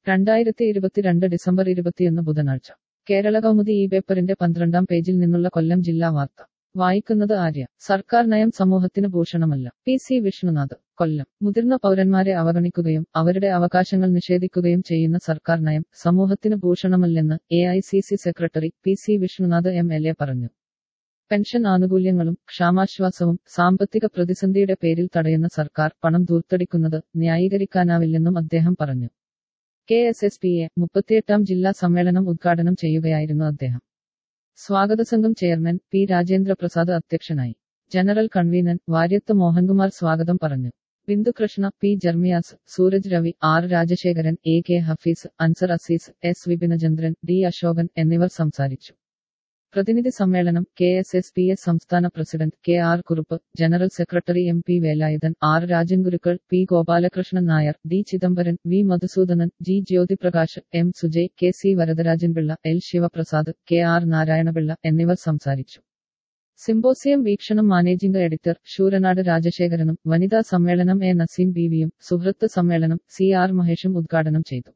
രണ്ടായിരത്തി ഇരുപത്തിരണ്ട് ഡിസംബർ ഇരുപത്തിയൊന്ന് ബുധനാഴ്ച കേരള കൗമുദി ഈ പേപ്പറിന്റെ പന്ത്രണ്ടാം പേജിൽ നിന്നുള്ള കൊല്ലം ജില്ലാ വാർത്ത വായിക്കുന്നത് ആര്യ സർക്കാർ നയം സമൂഹത്തിന് ഭൂഷണമല്ല പി സി വിഷ്ണുനാഥ് കൊല്ലം മുതിർന്ന പൗരന്മാരെ അവഗണിക്കുകയും അവരുടെ അവകാശങ്ങൾ നിഷേധിക്കുകയും ചെയ്യുന്ന സർക്കാർ നയം സമൂഹത്തിന് ഭൂഷണമല്ലെന്ന് A I C C secretary P C Vishnunath M L A പറഞ്ഞു പെൻഷൻ ആനുകൂല്യങ്ങളും ക്ഷാമാശ്വാസവും സാമ്പത്തിക പ്രതിസന്ധിയുടെ പേരിൽ തടയുന്ന സർക്കാർ പണം ദൂർത്തടിക്കുന്നത് ന്യായീകരിക്കാനാവില്ലെന്നും അദ്ദേഹം പറഞ്ഞു K S S P A മുപ്പത്തിയെട്ടാം ജില്ലാ സമ്മേളനം ഉദ്ഘാടനം ചെയ്യുകയായിരുന്നു അദ്ദേഹം സ്വാഗത സംഘം ചെയർമാൻ പി രാജേന്ദ്ര പ്രസാദ് അധ്യക്ഷനായി ജനറൽ കൺവീനർ വാര്യത്ത് മോഹൻകുമാർ സ്വാഗതം പറഞ്ഞു Bindu Krishna P Jermias Sooraj Ravi R Rajasekharan A K Hafeez Ansar Azeez S Vipinachandran D Ashokan എന്നിവർ സംസാരിച്ചു പ്രതിനിധി സമ്മേളനം K S S P S സംസ്ഥാന president K R Kurup general secretary M P Velayudhan R Rajan Gurukkal P Gopalakrishnan Nair D Chidambaran V Madhusoodanan G Jyothiprakash M Sujay K C Varadarajan Pillai L Sivaprasad K R Narayana Pillai എന്നിവർ സംസാരിച്ചു symposium വീക്ഷണം മാനേജിംഗ് എഡിറ്റർ ശൂരനാട് രാജശേഖരനും വനിതാ സമ്മേളനം എ നസീം ബീവിയും സുഹൃത്ത് സമ്മേളനം സി ആർ മഹേഷും ഉദ്ഘാടനം ചെയ്തു